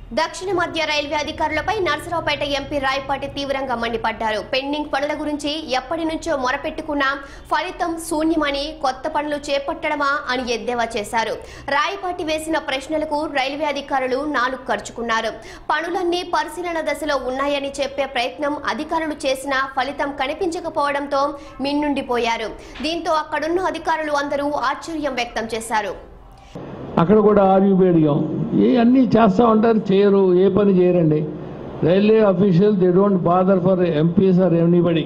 దక్షిణ మధ్య రైల్వే అధికారులపై నర్సరావుపేట ఎంపీ రాయపాటి తీవ్రంగా మండిపడ్డారు పెండింగ్ పనుల గురించి ఎప్పటి నుంచో మొరపెట్టుకున్నా ఫలితం శూన్యమని కొత్త పనులు చేపట్టడమా అని ఎద్దేవా చేశారు రాయపాటి వేసిన ప్రశ్నలకు రైల్వే అధికారులు నాలుగు ఖర్చుకున్నారు పనులన్నీ పరిశీలన దశలో ఉన్నాయని చెప్పే ప్రయత్నం అధికారులు చేసినా ఫలితం కనిపించకపోవడంతో మిన్నుండిపోయారు దీంతో అక్కడున్న అధికారులు అందరూ ఆశ్చర్యం వ్యక్తం చేశారు అక్కడ కూడా ఆర్యూబీ అడిగాం ఏ అన్నీ చేస్తూ ఉంటారు చేయరు ఏ పని చేయరండి railway official they don't bother for MPs or anybody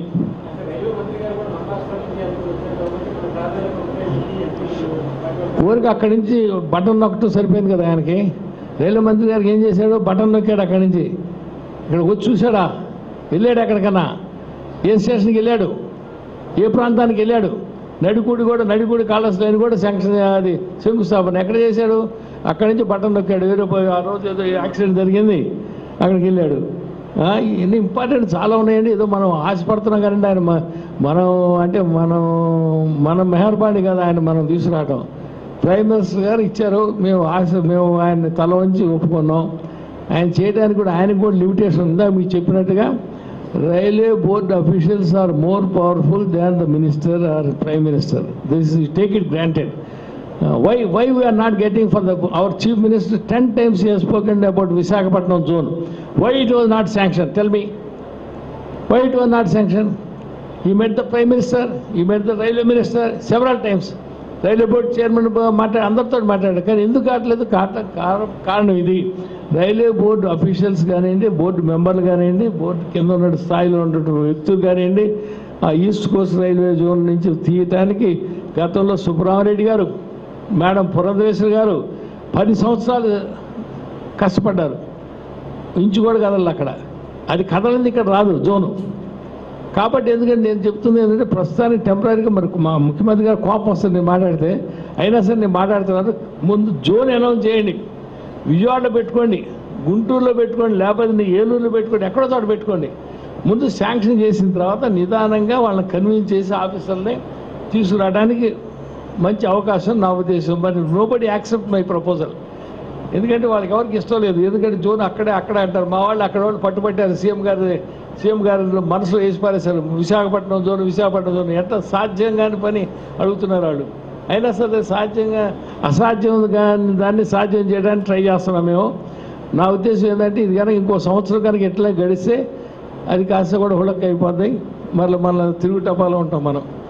ఊరికి అక్కడి నుంచి బటన్ నొక్కటం సరిపోయింది కదా ఆయనకి రైల్వే మంత్రి గారికి ఏం చేశాడు బటన్ నొక్కాడు అక్కడి నుంచి ఇక్కడ వచ్చి చూశాడా వెళ్ళాడు ఎక్కడికన్నా ఏ స్టేషన్కి వెళ్ళాడు ఏ ప్రాంతానికి వెళ్ళాడు నడికూడి కూడా నడికూడి కాళస్ లైన్ కూడా శాంక్షన్ అది శంకుస్థాపన ఎక్కడ చేశాడు అక్కడి నుంచి బటన్ నొక్కాడు వేరే పోయి ఆ రోజు ఏదో యాక్సిడెంట్ జరిగింది అక్కడికి వెళ్ళాడు ఆ, ఇన్ని ఇంపార్టెంట్ చాలా ఉన్నాయండి ఏదో మనం ఆశపడుతున్నాం కానీ ఆయన మ- మనం అంటే మనం మన మెహర్బాని కదా ఆయన మనం తీసుకురావటం ప్రైమ్ మినిస్టర్ గారు ఇచ్చారు మేము ఆశ మేము ఆయన తల వంచి ఒప్పుకున్నాం ఆయన చేయడానికి కూడా ఆయనకు కూడా లిమిటేషన్ ఉందా మీకు చెప్పినట్టుగా railway board officials are more powerful than the minister or prime minister this take it granted why why we are not getting for the our chief minister ten times he spoken about Visakhapatnam zone why it was not sanction tell me why it was not sanction he met the prime minister he met the railway minister several times railway board chairman మాట్లాడి అందరితో మాట్లాడారు కానీ ఎందుకు కావట్లేదు కాట- కార- కారణం ఇది railway board officials కానివ్వండి బోర్డు మెంబర్లు కానివ్వండి బోర్డు కింద ఉన్న స్థాయిలో ఉన్నటువంటి వ్యక్తులు కానివ్వండి ఆ ఈస్ట్ కోస్ట్ రైల్వే జోన్ నుంచి తీయటానికి గతంలో సుబ్రహ్మరెడ్డి గారు మేడం పురంధరేశ్వరి గారు పది సంవత్సరాలు కష్టపడ్డారు ఇంచు కూడా కదలదు అక్కడ అది కదలింది ఇక్కడ రాదు జోను కాబట్టి ఎందుకంటే నేను చెప్తుంది ఏంటంటే ప్రస్తుతానికి టెంపరీగా మరి మా ముఖ్యమంత్రి గారు కోపం వస్తుంది నేను మాట్లాడితే అయినా సరే నేను మాట్లాడుతున్నాను ముందు జోన్ అనౌన్స్ చేయండి విజయవాడలో పెట్టుకోండి గుంటూరులో పెట్టుకోండి లేకపోతే నీ ఏలూరులో పెట్టుకోండి ఎక్కడో చోట పెట్టుకోండి ముందు శాంక్షన్ చేసిన తర్వాత నిదానంగా వాళ్ళని కన్విన్స్ చేసి ఆఫీసర్ని తీసుకురావడానికి మంచి అవకాశం నా ఉద్దేశం but nobody accept my proposal ఎందుకంటే వాళ్ళకి ఎవరికి ఇష్టం లేదు ఎందుకంటే జోన్ అక్కడే అక్కడే అంటారు మా వాళ్ళు అక్కడ వాళ్ళు పట్టుబట్టారు సీఎం గారి సీఎం గారి మనసులో వేసి పారేశారు విశాఖపట్నం జోన్ విశాఖపట్నం జోన్ ఎంత సాధ్యం కాని పని అడుగుతున్నారు వాళ్ళు అయినా సరే సాధ్యంగా అసాధ్యం కానీ దాన్ని సాధ్యం చేయడానికి ట్రై చేస్తున్నాం మేము నా ఉద్దేశం ఏంటంటే ఇది కనుక ఇంకో సంవత్సరం కనుక ఎట్లా గడిస్తే అది కాస్త కూడా హుళక్ అయిపోతాయి మళ్ళీ మళ్ళీ తిరుగు టపాలో ఉంటాం మనం